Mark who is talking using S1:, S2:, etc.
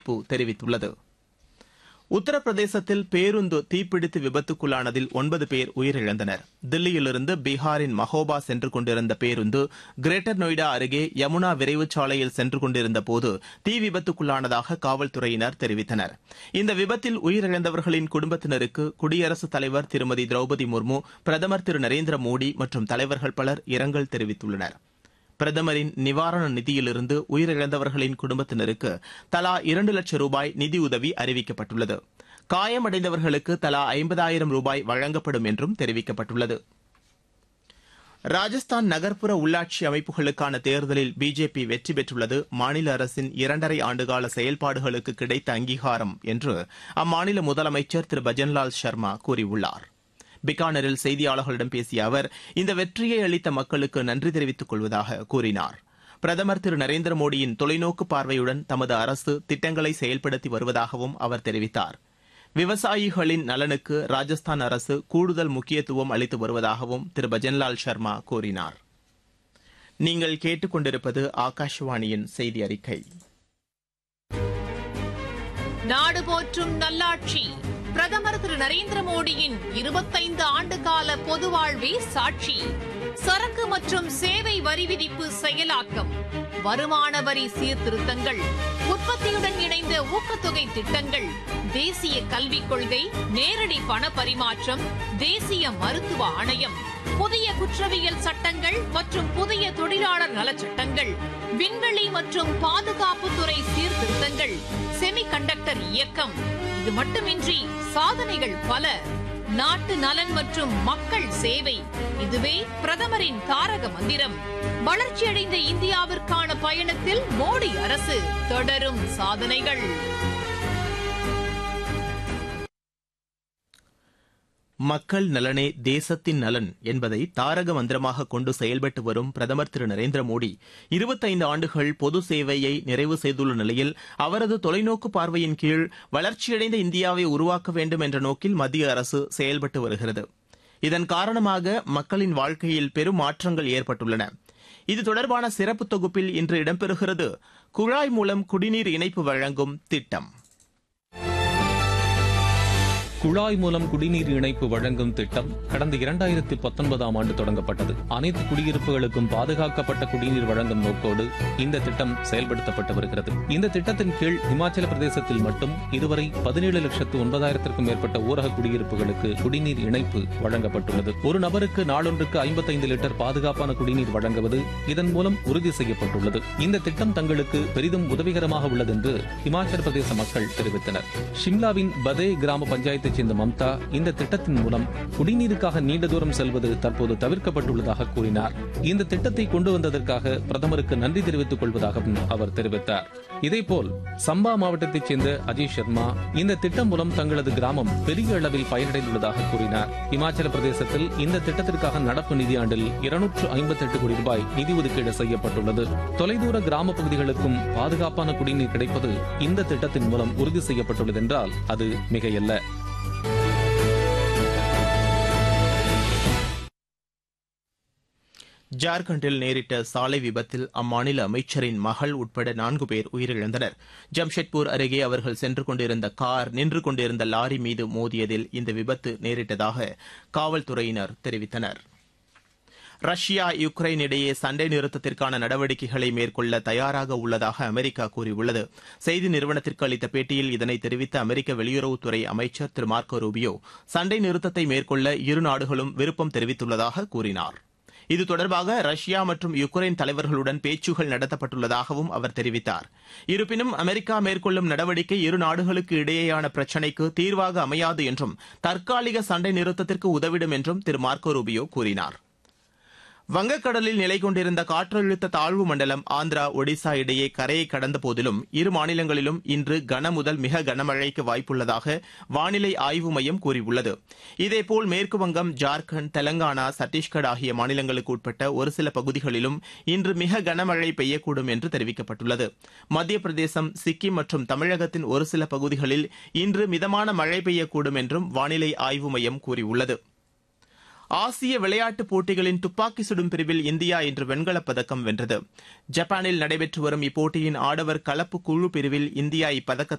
S1: அமைப்பு தெரிவித்துள்ளது உத்தரப்பிரதேசத்தில் பேருந்து தீப்பிடித்து விபத்துக்குள்ளானதில் ஒன்பது பேர் உயிரிழந்தனர் தில்லியிலிருந்து பீகாரின் மஹோபா சென்று கொண்டிருந்த பேருந்து கிரேட்டர் நொய்டா அருகே யமுனா விரைவுச் சாலையில் சென்று கொண்டிருந்த போது தீ விபத்துக்குள்ளானதாக காவல்துறையினர் தெரிவித்தனர் இந்த விபத்தில் உயிரிழந்தவர்களின் குடும்பத்தினருக்கு குடியரசுத் தலைவர் திருமதி திரௌபதி முர்மு பிரதமர் திரு நரேந்திர மோடி மற்றும் தலைவர்கள் பலர் இரங்கல் தெரிவித்துள்ளனர் பிரதமரின் நிவாரண நிதியிலிருந்து உயிரிழந்தவர்களின் குடும்பத்தினருக்கு தலா இரண்டு லட்சம் ரூபாய் நிதியுதவி அறிவிக்கப்பட்டுள்ளது காயமடைந்தவர்களுக்கு தலா ஐம்பதாயிரம் ரூபாய் வழங்கப்படும் என்றும் தெரிவிக்கப்பட்டுள்ளது ராஜஸ்தான் நகர்ப்புற உள்ளாட்சி அமைப்புகளுக்கான தேர்தலில் பிஜேபி வெற்றி பெற்றுள்ளது மாநில அரசின் இரண்டரை ஆண்டுகால செயல்பாடுகளுக்கு கிடைத்த அங்கீகாரம் என்று அம்மாநில முதலமைச்சர் திரு பஜன்லால் சர்மா கூறியுள்ளார் பிகானரில் செய்தியாளர்களிடம் பேசிய அவர் இந்த வெற்றியை அளித்த மக்களுக்கு நன்றி தெரிவித்துக் கொள்வதாக கூறினார் பிரதமர் திரு நரேந்திர மோடியின் தொலைநோக்கு பார்வையுடன் தமது அரசு திட்டங்களை செயல்படுத்தி வருவதாகவும் அவர் தெரிவித்தார் விவசாயிகளின் நலனுக்கு ராஜஸ்தான் அரசு கூடுதல் முக்கியத்துவம் அளித்து வருவதாகவும் திரு பஜன்லால் சர்மா கூறினார் நீங்கள் கேட்டுக்கொண்டிருப்பது ஆகாஷவாணியின் செய்தி அறிக்கை
S2: நாடு போற்றும் நல்லாட்சி பிரதமர் திரு நரேந்திர மோடியின் இருபத்தைந்து ஆண்டு கால பொது வாழ்வே சாட்சி சரக்கு மற்றும் சேவை வரி விதிப்பு செயலாக்கம் வருமான வரி சீர்திருத்தங்கள் உற்பத்தியுடன் இணைந்த ஊக்கத்தொகை திட்டங்கள் தேசிய கல்விக் கொள்கை நேரடி பண பரிமாற்றம் தேசிய மருத்துவ ஆணையம் புதிய குற்றவியல் சட்டங்கள் மற்றும் புதிய தொழிலாளர் நலச்சட்டங்கள் விண்வெளி மற்றும் பாதுகாப்புத்துறை சீர்திருத்தங்கள் செமி கண்டக்டர் இயக்கம் இது மட்டுமின்றி சாதனைகள் பல நாட்டு நலன் மற்றும் மக்கள் சேவை இதுவே பிரதமரின் தாரக மந்திரம் வளர்ச்சியடைந்த இந்தியாவிற்கான பயணத்தில் மோடி அரசு தொடரும் சாதனைகள்
S1: மக்கள் நலனே தேசத்தின் நலன் என்பதை தாரக மந்திரமாக கொண்டு செயல்பட்டு வரும் பிரதமர் திரு நரேந்திர மோடி இருபத்தைந்து ஆண்டுகள் பொது சேவையை நிறைவு செய்துள்ள நிலையில் அவரது தொலைநோக்கு பார்வையின் கீழ் வளர்ச்சியடைந்த இந்தியாவை உருவாக்க வேண்டும் என்ற நோக்கில் மத்திய அரசு செயல்பட்டு வருகிறது இதன் காரணமாக மக்களின் வாழ்க்கையில் பெரும் மாற்றங்கள் ஏற்பட்டுள்ளன இது தொடர்பான சிறப்பு தொகுப்பில் இன்று இடம்பெறுகிறது குழாய் மூலம் குடிநீர் இணைப்பு வழங்கும் திட்டம்
S3: குழாய் மூலம் குடிநீர் இணைப்பு வழங்கும் திட்டம் கடந்த இரண்டாயிரத்தி பத்தொன்பதாம் ஆண்டு தொடங்கப்பட்டது அனைத்து குடியிருப்புகளுக்கும் பாதுகாக்கப்பட்ட குடிநீர் வழங்கும் நோக்கோடு இந்த திட்டம் செயல்படுத்தப்பட்டு வருகிறது இந்த திட்டத்தின் கீழ் இமாச்சல பிரதேசத்தில் மட்டும் இதுவரை பதினேழு லட்சத்து ஒன்பதாயிரத்திற்கும் மேற்பட்ட ஊரக குடியிருப்புகளுக்கு குடிநீர் இணைப்பு வழங்கப்பட்டுள்ளது ஒரு நபருக்கு நாளொன்றுக்கு ஐம்பத்தைந்து லிட்டர் பாதுகாப்பான குடிநீர் வழங்குவது இதன் மூலம் உறுதி செய்யப்பட்டுள்ளது இந்த திட்டம் தங்களுக்கு பெரிதும் உதவிகரமாக உள்ளது என்று இமாச்சல பிரதேச மக்கள் தெரிவித்தனர் ஷிம்லாவின் பதே கிராம பஞ்சாயத்து சேர்ந்த மம்தா இந்த திட்டத்தின் மூலம் குடிநீருக்காக நீண்ட தூரம் செல்வது தற்போது தவிர்க்கப்பட்டுள்ளதாக கூறினார் இந்த திட்டத்தை கொண்டு வந்ததற்காக பிரதமருக்கு நன்றி தெரிவித்துக் கொள்வதாகவும் அவர் தெரிவித்தார் இதேபோல் சம்பா மாவட்டத்தைச் சேர்ந்த அஜய் சர்மா இந்த திட்டம் மூலம் தங்களது கிராமம் பெரிய அளவில் பயனடைந்துள்ளதாக கூறினார் இமாச்சல பிரதேசத்தில் இந்த திட்டத்திற்காக நடப்பு நிதியாண்டில் இருநூற்று ஐம்பத்தி எட்டு கோடி ரூபாய் நிதி ஒதுக்கீடு செய்யப்பட்டுள்ளது தொலைதூர கிராம பகுதிகளுக்கும் பாதுகாப்பான குடிநீர் கிடைப்பது இந்த திட்டத்தின் மூலம் உறுதி செய்யப்பட்டுள்ளது என்றால் அது மிகையல்ல
S1: ஜார்க்கண்டில் நேரிட்ட சாலை விபத்தில் அம்மாநில அமைச்சரின் மகள் உட்பட நான்கு பேர் உயிரிழந்தனர் ஜம்ஷெட்பூர் அருகே அவர்கள் சென்று கொண்டிருந்த கார் நின்று கொண்டிருந்த லாரி மீது மோதியதில் இந்த விபத்து நேரிட்டதாக காவல்துறையினர் தெரிவித்தனர் ரஷ்யா யுக்ரைன் இடையே சண்டை நிறுத்தத்திற்கான நடவடிக்கைகளை மேற்கொள்ள தயாராக உள்ளதாக அமெரிக்கா கூறியுள்ளது செய்தி நிறுவனத்திற்கு அளித்த பேட்டியில் இதனை தெரிவித்த அமெரிக்க வெளியுறவுத்துறை அமைச்சர் திரு மார்க்கோ ரூபியோ சண்டை நிறுத்தத்தை மேற்கொள்ள இரு நாடுகளும் விருப்பம் தெரிவித்துள்ளதாக கூறினார் இது தொடர்பாக ரஷ்யா மற்றும் யுக்ரைன் தலைவர்களுடன் பேச்சுகள் நடத்தப்பட்டுள்ளதாகவும் அவர் தெரிவித்தார் இருப்பினும் அமெரிக்கா மேற்கொள்ளும் நடவடிக்கை இரு நாடுகளுக்கு இடையேயான பிரச்சினைக்கு தீர்வாக அமையாது என்றும் தற்காலிக சண்டை நிறுத்தத்திற்கு உதவிடும் என்றும் திரு மார்க்கோ ரூபியோ கூறினார் வங்கக்கடலில் நிலை கொண்டிருந்த காற்றழுத்த தாழ்வு மண்டலம் ஆந்திரா ஒடிசா இடையே கரையை கடந்த போதிலும் இரு மாநிலங்களிலும் இன்று கன முதல் மிக கனமழைக்கு வாய்ப்புள்ளதாக வானிலை ஆய்வு மையம் கூறியுள்ளது இதேபோல் மேற்குவங்கம் ஜார்க்கண்ட் தெலங்கானா சத்தீஸ்கர் ஆகிய மாநிலங்களுக்கு உட்பட்ட ஒரு சில பகுதிகளிலும் இன்று மிக கனமழை பெய்யக்கூடும் என்று தெரிவிக்கப்பட்டுள்ளது மத்திய பிரதேசம் சிக்கிம் மற்றும் தமிழகத்தின் ஒரு சில பகுதிகளில் இன்று மிதமான மழை பெய்யக்கூடும் என்றும் வானிலை ஆய்வு மையம் கூறியுள்ளது ஆசிய விளையாட்டுப் போட்டிகளின் துப்பாக்கி சுடும் பிரிவில் இந்தியா இன்று வெண்கலப் பதக்கம் வென்றது ஜப்பானில் நடைபெற்று வரும் இப்போட்டியின் ஆடவர் கலப்பு குழு பிரிவில் இந்தியா இப்பதக்கத்தை